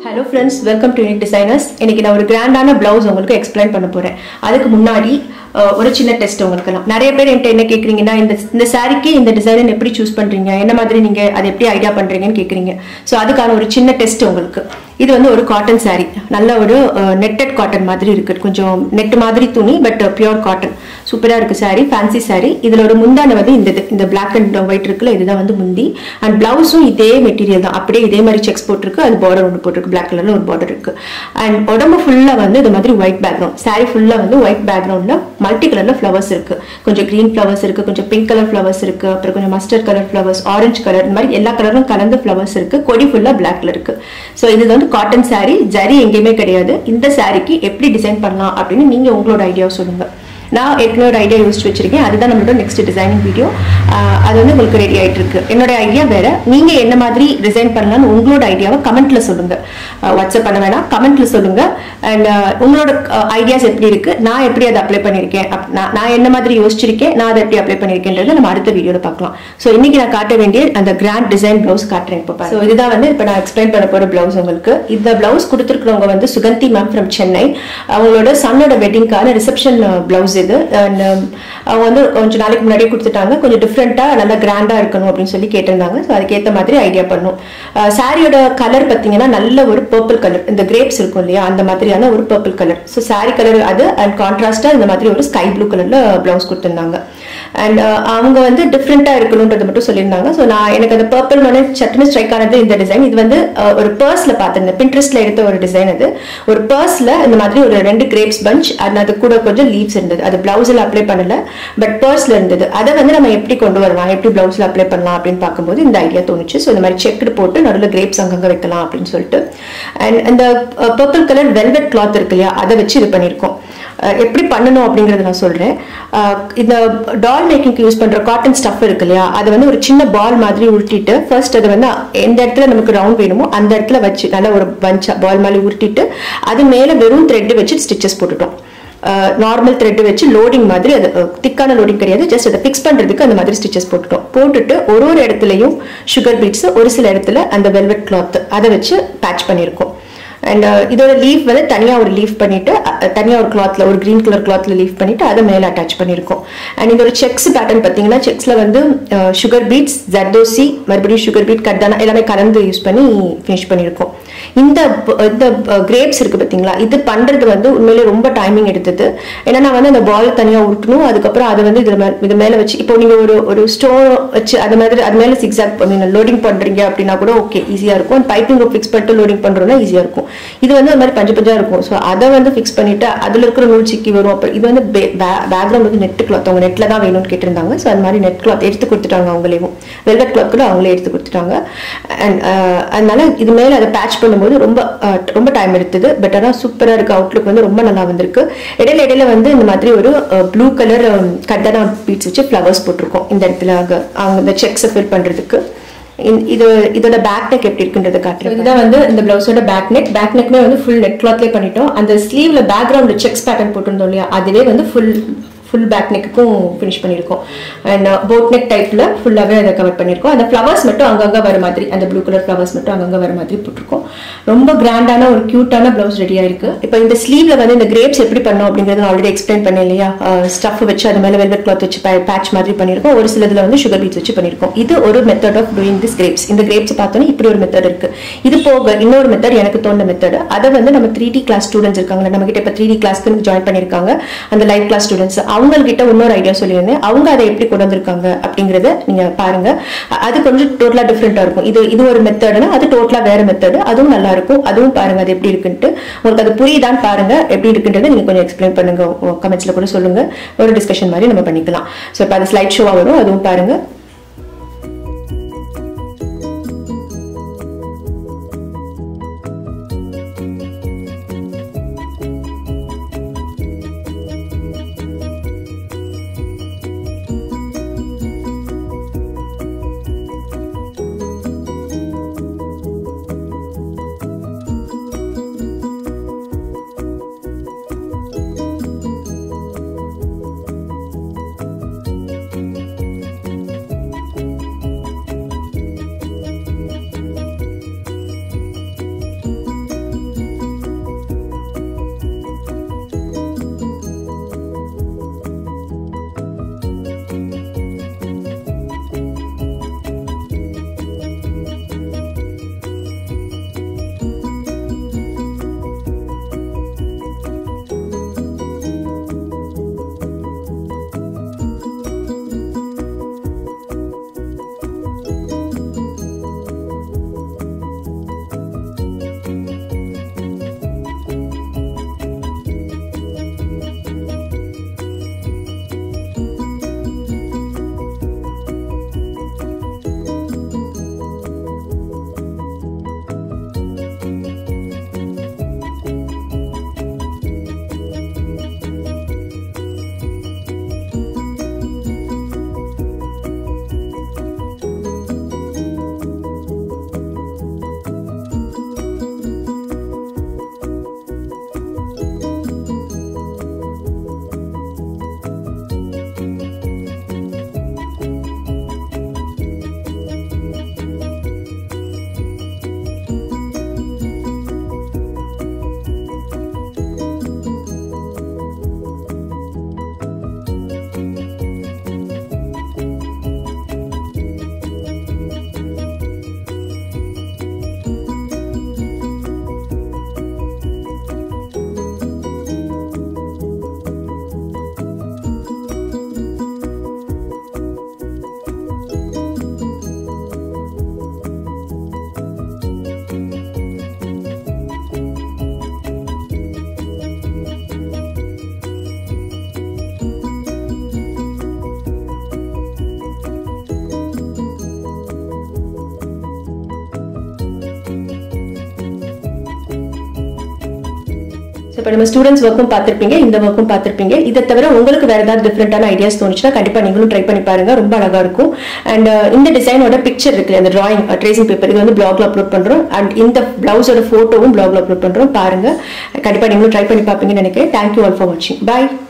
hello friends welcome to unique designers இன்னைக்கு நான் ஒரு கிராண்டான பிளவுஸ் உங்களுக்கு எக்ஸ்பிளைன் பண்ண போறேன் அதுக்கு முன்னாடி அஹ், ஒரு சின்ன டெஸ்ட் உங்களுக்கு நான் நிறைய பேர் என்கிட்ட என்ன கேட்குறீங்கன்னா இந்த இந்த சாரிக்கு இந்த டிசைன் எப்படி சூஸ் பண்றீங்க என்ன மாதிரி நீங்க அதை எப்படி ஐடியா பண்றீங்கன்னு கேட்குறீங்க ஸோ அதுக்கான ஒரு சின்ன டெஸ்ட் உங்களுக்கு இது வந்து ஒரு காட்டன் saree நல்ல ஒரு நெட்டட் காட்டன் மாதிரி இருக்கு கொஞ்சம் நெட் மாதிரி துணி பட் பியூர் காட்டன் சூப்பரா இருக்கு saree ஃபேன்சி saree இதுல ஒரு முந்தான வந்து இந்த இது, இந்த பிளாக் அண்ட் ஒயிட் இருக்குல்ல இதுதான் வந்து முந்தி அண்ட் பிளவுஸும் இதே மெட்டீரியல் தான் அப்படியே இதே மாதிரி செக்ஸ் போட்டிருக்கு அது பார்டர் ஒன்று போட்டிருக்கு பிளாக் கலர்ல ஒரு பார்டர் இருக்கு அண்ட் உடம்பு ஃபுல்லா வந்து இது மாதிரி ஒயிட் பேக்ரவுண்ட் saree ஃபுல்லா வந்து ஒயிட் பேக்ரவுண்ட்ல மல்டி கலர்ல ஃப்ளவர்ஸ் இருக்கு கொஞ்சம் கிரீன் ஃப்ளவர்ஸ் இருக்கு கொஞ்சம் பிங்க் கலர் ஃப்ளவர்ஸ் இருக்கு அப்புறம் கொஞ்சம் mustard colour flowers orange colour இந்த மாதிரி எல்லா கலரும் கலந்து ஃப்ளவர்ஸ் இருக்கு கொடி ஃபுல்லா பிளாக்ல இருக்கு ஸோ இது வந்து காட்டன் saree ஜரி எங்கேயுமே கிடையாது இந்த சாரிக்கு எப்படி டிசைன் பண்ணலாம் அப்படின்னு நீங்க உங்களோட ஐடியாவை சொல்லுங்க நான் ஏற்கனவே ஒரு ஐடியா யோசிச்சு வச்சிருக்கேன் அதுதான் நம்மளோட நெக்ஸ்ட் டிசைனிங் வீடியோ அது வந்து உங்களுக்கு ரெடி ஆயிட்டு இருக்கு என்னோட ஐடியா வேற நீங்க என்ன மாதிரி டிசைன் பண்ணலாம்னு உங்களோட ஐடியாவை கமெண்ட்ல சொல்லுங்க வாட்ஸ்அப் பண்ண வேணாம் கமெண்ட்ல சொல்லுங்க அண்ட் உங்களோட ஐடியாஸ் எப்படி இருக்கு நான் எப்படி அதை அப்ளை பண்ணியிருக்கேன் அப்- நான் நான் என்ன மாதிரி யோசிச்சிருக்கேன் நான் அதை எப்படி அப்ளை பண்ணியிருக்கேன்றதை நம்ம அடுத்த வீடியோல பார்க்கலாம் ஸோ இன்னைக்கு நான் காட்ட வேண்டிய அந்த கிராண்ட் டிசைன் பிளவுஸ் காட்டுறேன் இப்போ ஸோ இதுதான் வந்து இப்போ நான் எக்ஸ்பிளைன் பண்ண போற பிளவுஸ் உங்களுக்கு இந்த பிளவுஸ் கொடுத்துருக்கிறவங்க வந்து சுகந்தி மேம் ஃப்ரம் சென்னை அவங்களோட சன்னோட வெட்டிங்கான ரிசப்ஷன் பிளவுஸ் இது அண்ட் அவங்க வந்து கொஞ்சம் நாளைக்கு முன்னாடியே கொடுத்துட்டாங்க கொஞ்சம் டிஃப்ரெண்ட்டாக நல்லா கிராண்டாக இருக்கணும் அப்படின்னு சொல்லி கேட்டிருந்தாங்க ஸோ அதுக்கேற்ற மாதிரி ஐடியா பண்ணோம் சாரியோட கலர் பார்த்தீங்கன்னா நல்ல ஒரு பர்பிள் கலர் இந்த கிரேப்ஸ் இருக்கும் இல்லையா அந்த மாதிரியான ஒரு purple colour so saree colour அது அண்ட் கான்ட்ராஸ்டாக இந்த மாதிரி ஒரு ஸ்கை ப்ளூ கலரில் ப்ளவுஸ் கொடுத்துருந்தாங்க அண்ட் அவங்க வந்து டிஃப்ரெண்ட்டாக இருக்கணுன்றதை மட்டும் சொல்லியிருந்தாங்க ஸோ நான் எனக்கு அந்த பர்பிள் மனே சட்டுன்னு ஸ்ட்ரைக் ஆனது இந்த டிசைன் இது வந்து அஹ், ஒரு பர்ஸில் பார்த்துருந்தேன் பின்ட்ரெஸ்ட்ல எடுத்த ஒரு டிசைன் அது ஒரு பர்ஸில் இந்த மாதிரி ஒரு ரெண்டு கிரேப்ஸ் பஞ்ச் அண்ட் அது கூட கொஞ்சம் லீவ்ஸ் இருந்தது அது பிளவுஸில் அப்ளை பண்ணல பட் பர்ஸில் இருந்தது அதை வந்து நம்ம எப்படி கொண்டு வரலாம் எப்படி பிளவுஸில் அப்ளை பண்ணலாம் அப்படின்னு பார்க்கும்போது இந்த ஐடியா தோணுச்சு ஸோ இந்த மாதிரி செக்குடு போட்டு நடுவில் கிரேப்ஸ் அங்கங்கே வைக்கலாம் அப்படின்னு சொல்லிட்டு அண்ட் அந்த பர்பிள் கலர் வெல்வெட் கிளாத் இருக்கு இல்லையா அதை வச்சு இது பண்ணியிருக்கோம் அஹ் எப்படி பண்ணணும் அப்படிங்கறத நான் சொல்றேன் அஹ் இந்த டால் மேக்கிங்க்கு யூஸ் பண்ற காட்டன் ஸ்டஃப் இருக்கு இல்லையா அதை வந்து ஒரு சின்ன பால் மாதிரி உருட்டிட்டு ஃபர்ஸ்ட் அதை வந்து எந்த இடத்துல நமக்கு ரவுண்ட் வேணுமோ அந்த இடத்துல வச்சு நல்லா ஒரு பஞ்சா பால் மாதிரி உருட்டிட்டு அது மேல வெறும் த்ரெட் வச்சு ஸ்டிச்சஸ் போட்டுட்டோம் நார்மல் த்ரெட் வச்சு லோடிங் மாதிரி அது திக்கான லோடிங் கிடையாது ஜஸ்ட் அதை ஃபிக்ஸ் பண்றதுக்கு அந்த மாதிரி ஸ்டிச்சஸ் போட்டுட்டோம் போட்டுட்டு ஒரு ஒரு இடத்துலையும் சுகர் பீட்ஸ் ஒரு சில இடத்துல அந்த வெல்வெட் கிளாத் அதை வச்சு பேட்ச் பண்ணியிருக்கோம் அண்ட் இதோட லீஃப் வந்து தனியா ஒரு லீஃப் பண்ணிட்டு அஹ், தனியா ஒரு கிளாத்ல ஒரு கிரீன் கலர் கிளாத்ல லீஃப் பண்ணிட்டு அதை மேல அட்டாச் பண்ணியிருக்கோம் அண்ட் இந்த ஒரு செக்ஸ் பேட்டர்ன் பாத்தீங்கன்னா செக்ஸ்ல வந்து சுகர் பீட்ஸ் ஜர்தோசி மறுபடியும் சுகர் பீட் கர்தானா எல்லாமே கலந்து யூஸ் பண்ணி ஃபினிஷ் பண்ணியிருக்கோம் இந்த ப- இந்த கிரேப்ஸ் இருக்கு பாத்தீங்களா இது பண்றது வந்து உண்மையிலே ரொம்ப டைமிங் எடுத்தது ஏன்னா நான் வந்து அந்த பால் தனியா உருட்டணும் அதுக்கப்புறம் அதை வந்து இதுல மே- இது மேல வச்சு இப்போ நீங்க ஒரு ஒரு ஸ்டோன் வச்சு அது மாதிரி அது மேல சிக்ஸாக் பண்ணி லோடிங் பண்றீங்க அப்படின்னா கூட ஓகே ஈஸியா இருக்கும் பைப்பிங் ஃபிக்ஸ் பண்ணிட்டு லோடிங் பண்றோம்னா ஈஸியா இருக்கும் இது வந்து அது மாதிரி பஞ்சு பஞ்சா இருக்கும் ஸோ அதை வந்து ஃபிக்ஸ் பண்ணிட்டு அதுல இருக்கிற நூல் சிக்கி வரும் அப்புறம் இது வந்து பேக்ரவுண்ட் வந்து நெட் கிளாத் அவங்க நெட்ல தான் வேணும்னு கேட்டிருந்தாங்க ஸோ அது மாதிரி நெட் கிளாத் எடுத்து கொடுத்துட்டாங்க அவங்களேவும் வெல்வெட் கிளாத் கூட அவங்களே எடுத்து கொடுத்துட்டாங்க அண்ட் அதனால இது மேல அதை பேட்ச் பண்ணும்போது ரொம்ப அஹ், ரொம்ப டைம் எடுத்தது பட் ஆனால் சூப்பரா இருக்கு அவுட்லுக் வந்து ரொம்ப நல்லா வந்திருக்கு இடையில இடையில வந்து இந்த மாதிரி ஒரு ப்ளூ கலர் கர்தானா பீட்ஸ் வச்சு ஃப்ளவர்ஸ் போட்டிருக்கோம் இந்த இடத்துல அங்க- அவங்க இந்த செக்ஸை ஃபில் பண்றதுக்கு இந்த- இது இதோட பேக் நெக் எப்படி இருக்குன்றத காட்டுறேன் இதுதான் வந்து இந்த பிளவுஸோட பேக் நெக் பேக் நெக்மே வந்து ஃபுல் நெட் கிளாத்லேயே பண்ணிட்டோம் அந்த ஸ்லீவ்ல பேக்ரவுண்ட் செக்ஸ் பேட்டர்ன் போட்டிருந்தோம் இல்லையா அதுவே வந்து ஃபுல் ஃபுல் பேக் நெக்குக்கும் ஃபினிஷ் பண்ணியிருக்கோம் அண்ட் போட் நெக் டைப்ல ஃபுல்லாகவே அதை கவர் பண்ணியிருக்கோம் அந்த ஃப்ளவர்ஸ் மட்டும் அங்கங்கே வர மாதிரி அந்த ப்ளூ கலர் ஃப்ளவர்ஸ் மட்டும் அங்கங்கே வர மாதிரி போட்டிருக்கோம் ரொம்ப கிராண்டான ஒரு க்யூட்டான பிளவுஸ் ரெடியாக இருக்கு இப்போ இந்த ஸ்லீவ்ல வந்து இந்த கிரேப்ஸ் எப்படி பண்ணோம் அப்படிங்கறத நான் ஆல்ரெடி எக்ஸ்பிளைன் பண்ணேன் இல்லையா ஸ்டஃப் வச்சு அது மேலே வெல்வெட் கிளாத் வச்சு பேட்ச் மாதிரி பண்ணியிருக்கோம் ஒரு சிலதுல வந்து சுகர் பீட்ஸ் வச்சு பண்ணியிருக்கோம் இது ஒரு method of doing this grapes இந்த கிரேப்ஸ் பார்த்தோன்னா இப்படி ஒரு மெத்தட் இருக்கு இது போக இன்னொரு மெத்தட் எனக்கு தோணுன மெத்தட் அதை வந்து நம்ம த்ரீ டி கிளாஸ் ஸ்டூடெண்ட்ஸ் இருக்காங்க நம்ம கிட்ட இப்போ த்ரீ டி கிளாஸ்க்கு ஜாயின் பண்ணியிருக்காங்க அந்த லைவ் கிளாஸ் ஸ்டூடெண்ட்ஸ் அவங்க கிட்ட இன்னொரு ஐடியா சொல்லியிருந்தேன் அவங்க அதை எப்படி கொண்டு வந்திருக்காங்க அப்படிங்கறத நீங்க பாருங்க அ- அது கொஞ்சம் டோட்டலா டிஃப்ரெண்டா இருக்கும் இது இது ஒரு மெத்தட்னா அது டோட்டலா வேற மெத்தட் அதுவும் நல்லா இருக்கும் அதுவும் பாருங்க அது எப்படி இருக்குன்ட்டு உங்களுக்கு அது புரியுதான்னு பாருங்க எப்படி இருக்குன்றதை நீங்க கொஞ்சம் எக்ஸ்பிளைன் பண்ணுங்க கமெண்ட்ஸ்ல கூட சொல்லுங்க ஒரு டிஸ்கஷன் மாதிரி நம்ம பண்ணிக்கலாம் ஸோ இப்போ அது ஸ்லைட் ஷோவா வரும் அதுவும் பாருங்க ஸோ இப்போ நம்ம ஸ்டூடெண்ட்ஸ் ஒர்க்கும் பார்த்துருப்பீங்க இந்த ஒர்க்கும் பார்த்துருப்பீங்க இதை தவிர உங்களுக்கு வேறு ஏதாவது டிஃப்ரெண்ட்டான ஐடியாஸ் தோணுச்சுன்னா கண்டிப்பாக நீங்களும் ட்ரை பண்ணி பாருங்க ரொம்ப அழகாக இருக்கும் அண்ட் இந்த டிசைனோட பிக்சர் இருக்குல்ல அந்த டிராயிங் ட்ரேசிங் பேப்பர் இது வந்து பிளாக்ல அப்லோட் பண்ணுறோம் அண்ட் இந்த பிளவுஸோட ஃபோட்டோவும் பிளாக்ல அப்லோட் பண்ணுறோம் பாருங்க கண்டிப்பாக நீங்களும் ட்ரை பண்ணி பார்ப்பீங்கன்னு நினைக்கிறேன் தேங்க்யூ ஆல் ஃபார் வாட்சிங் பாய்